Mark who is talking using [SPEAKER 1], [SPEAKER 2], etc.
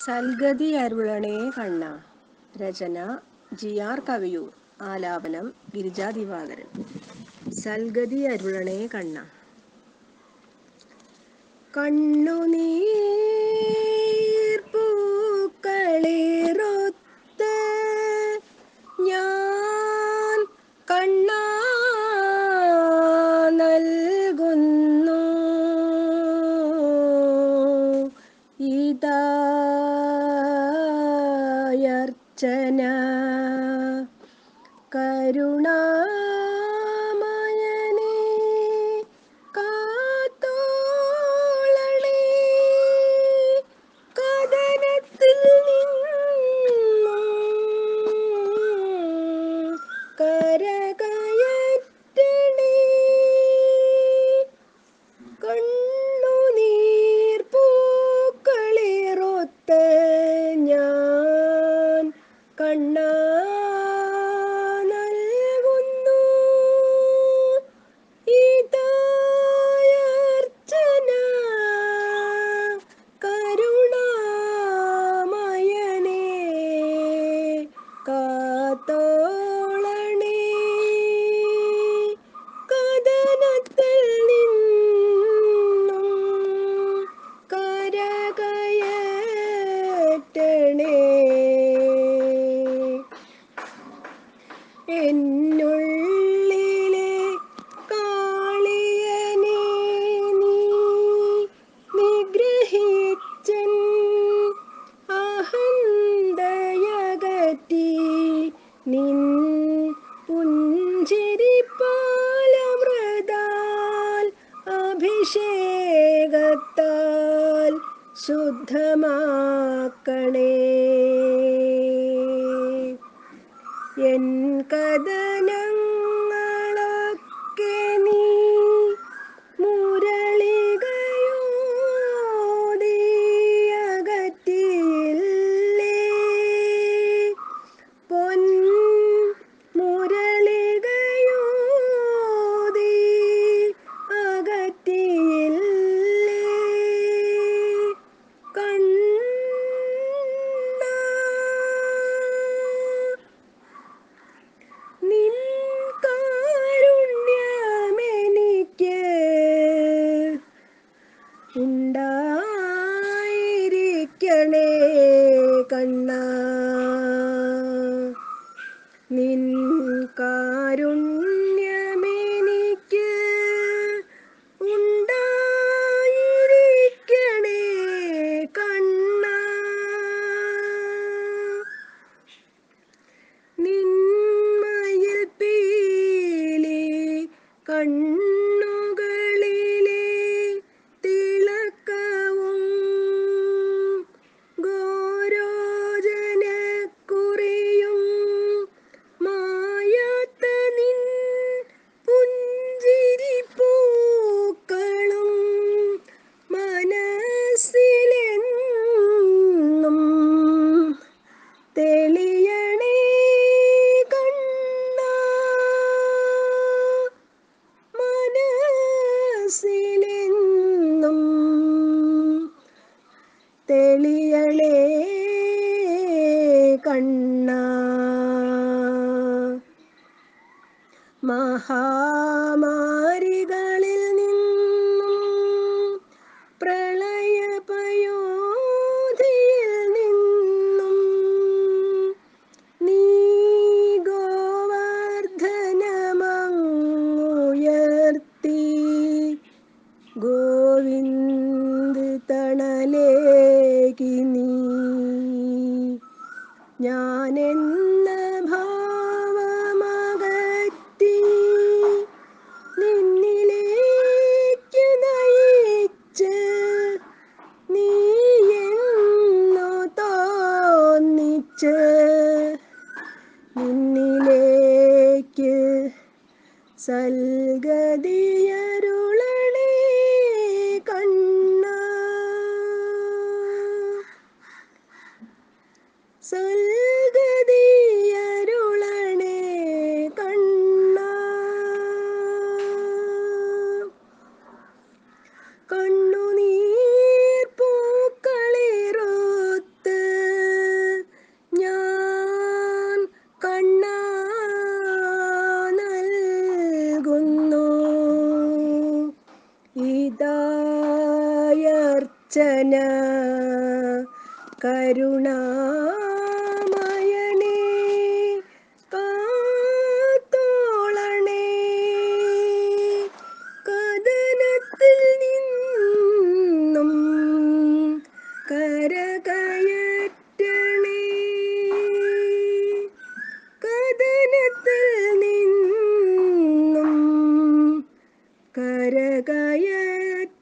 [SPEAKER 1] സൽഗതി അരുളണേ കണ്ണ രചന G R Kaviyoor ആലാപനം ഗിരിജാ ദിവാകരൻ സൽഗതി അരുളണേ കണ്ണ കണ്ണുനീർ പൂക്കളിറൊത്ത് ഞാൻ കണ്ണാ നൽകുന്നു ഇതായർച്ചന കരുണാമയനേ കാത്തോളണേ കഥനത്തിൽ നിന്നും കരകയറ്റണേ കണ്ണുനീർ പൂക്കളിറൊത്ത് ഞാൻ കണ്ണാ നൽകുന്നു ഇതായർച്ചന കരുണാമയനേ കാത്തോളണേ കഥനത്തിൽ നിന്നും കരകയറ്റണേ എന്നുള്ളിലെ കാളിയനെ നീ നിഗ്രഹിച്ചൻ അഹന്തയകറ്റി നിൻ പുഞ്ചിരിപ്പാലമൃതാൽ അഭിഷേകത്താൽ ശുദ്ധമാക്കണേ എൻ കഥനങ്ങളൊക്കെ നീ മുരളികയോടിയകറ്റിയില്ലേ പൊൻ മുരളികയോടി അകറ്റിയില്ലേ കണ്ണ നിൻ കാരുണ്യമെനിക്ക് ഉണ്ടായിരിക്കണേ കണ്ണ നിൻ കാരുണ്യമെനിക്ക് ഉണ്ടായിരിക്കണേ കണ്ണ നിന്മയിൽ പീലി കണ്ണുകളിലെ തിളക്കവും ഗോരോജനക്കുറിയും മായാത്ത നിൻ പുഞ്ചിരിപ്പൂക്കളും മനസ്സിലെന്നും തെളിയണേ കണ്ണ മനസ്സിലെന്നും തെളിയണേ കണ്ണ മഹാമാരികളിൽ നിന്നും പ്രളയപയോധിയിൽ നിന്നും നീ ഗോവർദ്ധനമങ്ങുയർത്തി ഗോവിന്ദ് തണലേകി നീ ഞാനെന്ന ഭാവമകറ്റി നിന്നിലേക്ക് നയിച്ച് നീ എന്നു തോന്നിച്ച് നിന്നിലേക്ക് സൽഗതിയരുളണേ കണ്ണ സൽഗതിയരുളണേ കണ്ണ കണ്ണുനീർ പൂക്കളിറൊത്ത് ലോചന കരുണാമയനേ കാത്തോളണേ കഥനത്തിൽ നിന്നും കരകയറ്റണേ കഥനത്തിൽ നിന്നും കരകയറ്റണേ